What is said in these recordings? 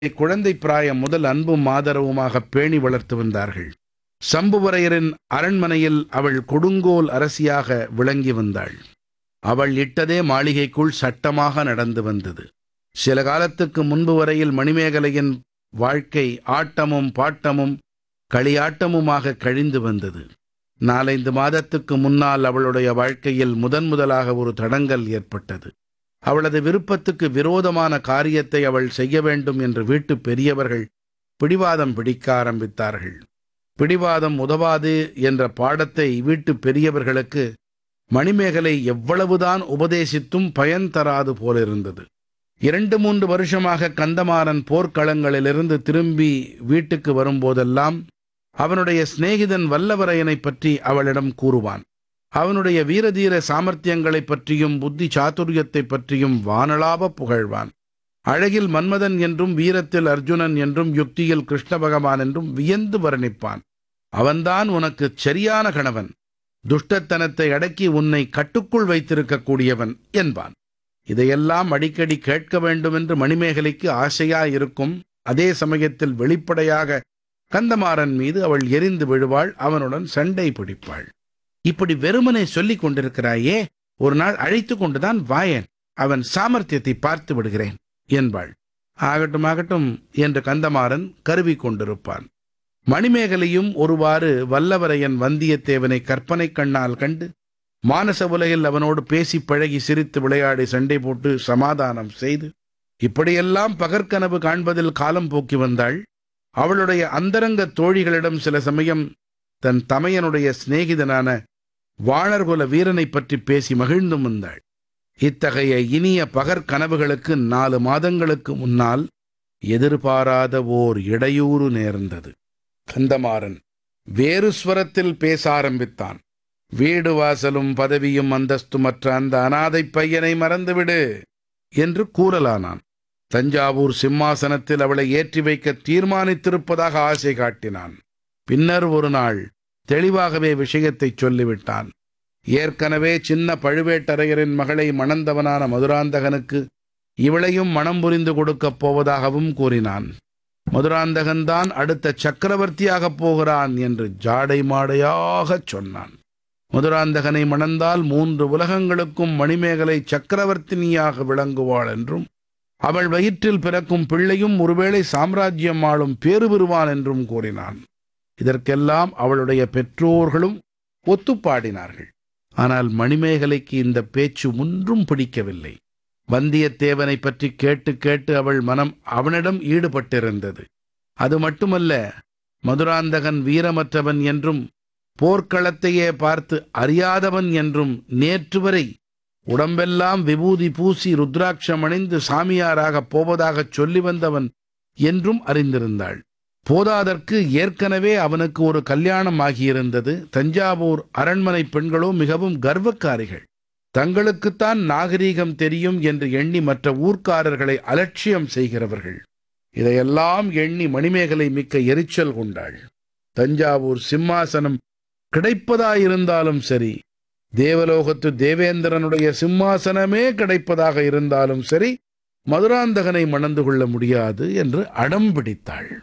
குழந்தை பிராயம் முதல் அன்பும் ஆதரவுமாக பேணி வளர்த்து வந்தார்கள் சம்புவரையரின் அரண்மனையில் அவள் கொடுங்கோல் அரசியாக விளங்கி வந்தாள் அவள் இட்டதே மாளிகைக்குள் சட்டமாக நடந்து வந்தது சில காலத்துக்கு முன்பு வரையில் மணிமேகலையின் வாழ்க்கை ஆட்டமும் பாட்டமும் களியாட்டமுமாக கழிந்து வந்தது நாலைந்து மாதத்துக்கு முன்னால் அவளுடைய வாழ்க்கையில் முதன் முதலாக ஒரு தடங்கல் ஏற்பட்டது அவளது விருப்பத்துக்கு விரோதமான காரியத்தை அவள் செய்ய வேண்டும் என்று வீட்டு பெரியவர்கள் பிடிவாதம் பிடிக்க ஆரம்பித்தார்கள் பிடிவாதம் உதவாது என்ற பாடத்தை வீட்டு பெரியவர்களுக்கு மணிமேகலை எவ்வளவுதான் உபதேசித்தும் பயன் தராது போலிருந்தது இரண்டு மூன்று வருஷமாக கந்தமாறன் போர்க்களங்களிலிருந்து திரும்பி வீட்டுக்கு வரும்போதெல்லாம் அவனுடைய சிநேகிதன் வல்லவரையனைப் பற்றி அவளிடம் கூறுவான் அவனுடைய வீரதீர சாமர்த்தியங்களைப் பற்றியும் புத்தி சாதுரியத்தைப் பற்றியும் வானளாவ புகழ்வான் அழகில் மன்மதன் என்றும் வீரத்தில் அர்ஜுனன் என்றும் யுக்தியில் கிருஷ்ண பகவான் என்றும் வியந்து வர்ணிப்பான் அவன்தான் உனக்கு சரியான கணவன் துஷ்டத்தனத்தை அடக்கி உன்னை கட்டுக்குள் வைத்திருக்கக்கூடியவன் என்பான் இதையெல்லாம் அடிக்கடி கேட்க வேண்டும் என்று மணிமேகலைக்கு ஆசையாயிருக்கும் அதே சமயத்தில் வெளிப்படையாக கந்தமாறன் மீது அவள் எரிந்து விழுவாள் அவனுடன் சண்டை பிடிப்பாள் இப்படி வெறுமனே சொல்லிக் கொண்டிருக்கிறாயே ஒரு நாள் அழைத்து கொண்டுதான் வாயேன் அவன் சாமர்த்தியத்தை பார்த்து விடுகிறேன் என்பாள் ஆகட்டும் ஆகட்டும் என்று கந்தமாறன் கருவி கொண்டிருப்பான் மணிமேகலையும் ஒருவாறு வல்லவரையன் வந்தியத்தேவனை கற்பனை கண்ணால் கண்டு மானச உலகில் அவனோடு பேசி பழகி சிரித்து விளையாடி சண்டை போட்டு சமாதானம் செய்து இப்படியெல்லாம் பகற்கனவு காண்பதில் காலம் போக்கி வந்தாள் அவளுடைய அந்தரங்க தோழிகளிடம் சில சமயம் தன் தமையனுடைய சிநேகிதனான வாணர்குல வீரனைப் பற்றி பேசி மகிழ்ந்தும் வந்தாள் இத்தகைய இனிய பகற்கனவுகளுக்கு நாலு மாதங்களுக்கு முன்னால் எதிர்பாராத ஓர் இடையூறு நேர்ந்தது கந்தமாறன் வேறு ஸ்வரத்தில் பேச ஆரம்பித்தான் வீடு வாசலும் பதவியும் அந்தஸ்துமற்ற அந்த அனாதைப் பையனை மறந்துவிடு என்று கூறலானான் தஞ்சாவூர் சிம்மாசனத்தில் அவளை ஏற்றி வைக்க தீர்மானித்திருப்பதாக ஆசை காட்டினான் பின்னர் ஒரு நாள் தெளிவாகவே விஷயத்தைச் சொல்லிவிட்டான் ஏற்கனவே சின்ன பழுவேட்டரையரின் மகளை மணந்தவனான மதுராந்தகனுக்கு இவளையும் மனம் புரிந்து கொடுக்கப் போவதாகவும் கூறினான் மதுராந்தகன்தான் அடுத்த சக்கரவர்த்தியாகப் போகிறான் என்று ஜாடை மாடையாகச் சொன்னான் மதுராந்தகனை மணந்தால் மூன்று உலகங்களுக்கும் மணிமேகலை சக்கரவர்த்தினியாக விளங்குவாள் என்றும் அவள் வயிற்றில் பிறக்கும் பிள்ளையும் ஒருவேளை சாம்ராஜ்யம் ஆளும் பேறு பெறுவான் என்றும் கூறினான் இதற்கெல்லாம் அவளுடைய பெற்றோர்களும் ஒத்துப்பாடினார்கள் ஆனால் மணிமேகலைக்கு இந்த பேச்சு ஒன்றும் பிடிக்கவில்லை வந்தியத்தேவனை பற்றி கேட்டு கேட்டு அவள் மனம் அவனிடம் ஈடுபட்டிருந்தது அது மட்டுமல்ல மதுராந்தகன் வீரமற்றவன் என்றும் போர்க்களத்தையே பார்த்து அறியாதவன் என்றும் நேற்று வரை உடம்பெல்லாம் விபூதி பூசி ருத்ராட்சம் அணிந்து சாமியாராகப் போவதாகச் சொல்லி வந்தவன் என்றும் அறிந்திருந்தாள் போதாதற்கு ஏற்கனவே அவனுக்கு ஒரு கல்யாணம் ஆகியிருந்தது தஞ்சாவூர் அரண்மனை பெண்களோ மிகவும் கர்வக்காரிகள் தங்களுக்குத்தான் நாகரீகம் தெரியும் என்று எண்ணி மற்ற ஊர்க்காரர்களை அலட்சியம் செய்கிறவர்கள் இதையெல்லாம் எண்ணி மணிமேகலை மிக்க எரிச்சல் கொண்டாள் தஞ்சாவூர் சிம்மாசனம் கிடைப்பதாயிருந்தாலும் சரி தேவலோகத்து தேவேந்திரனுடைய சிம்மாசனமே கிடைப்பதாக இருந்தாலும் சரி மதுராந்தகனை மணந்து கொள்ள முடியாது என்று அடம் பிடித்தாள்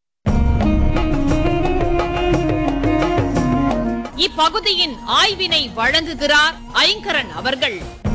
இப்பகுதியின் ஆய்வினை வழங்குகிறார் ஐங்கரன் அவர்கள்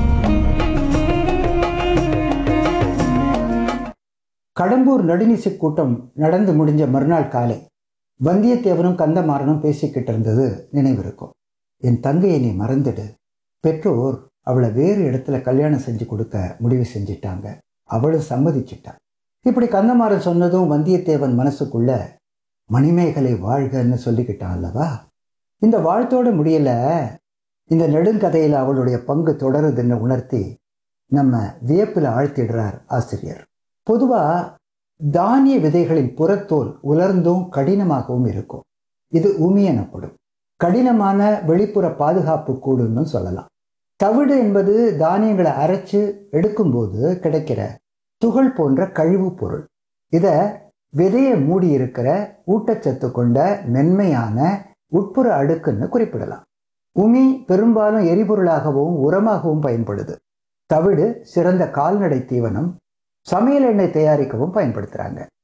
கடம்பூர் நடுநிசி கூட்டம் நடந்து முடிஞ்ச மறுநாள் காலை வந்தியத்தேவனும் கந்தமாறனும் பேசிக்கிட்டு இருந்தது நினைவிருக்கும் என் தங்கையை நீ மறந்துடு பெற்றோர் அவளை வேறு இடத்துல கல்யாணம் செஞ்சு கொடுக்க முடிவு செஞ்சிட்டாங்க அவளும் சம்மதிச்சிட்டா இப்படி கந்தமாறன் சொன்னதும் வந்தியத்தேவன் மனசுக்குள்ள மணிமேகலை வாழ்கன்னு சொல்லிக்கிட்டான் அல்லவா இந்த வாழ்த்தோட முடியல இந்த நெடுங்கதையில் அவளுடைய பங்கு தொடருதுன்னு உணர்த்தி நம்ம வியப்பில் ஆழ்த்திடுறார் ஆசிரியர் பொதுவா தானிய விதைகளின் புறத்தோல் உலர்ந்தும் கடினமாகவும் இருக்கும் இது உமி எனப்படும் கடினமான வெளிப்புற பாதுகாப்பு கூடுன்னு சொல்லலாம் தவிடு என்பது தானியங்களை அரைச்சு எடுக்கும்போது கிடைக்கிற துகள் போன்ற கழிவு பொருள் இதை விதையை மூடி இருக்கிற ஊட்டச்சத்து கொண்ட மென்மையான உட்புற அடுக்குன்னு குறிப்பிடலாம் உமி பெரும்பாலும் எரிபொருளாகவும் உரமாகவும் பயன்படுது தவிடு சிறந்த கால்நடை தீவனம் சமையல் எண்ணெய் தயாரிக்கவும் பயன்படுத்துகிறாங்க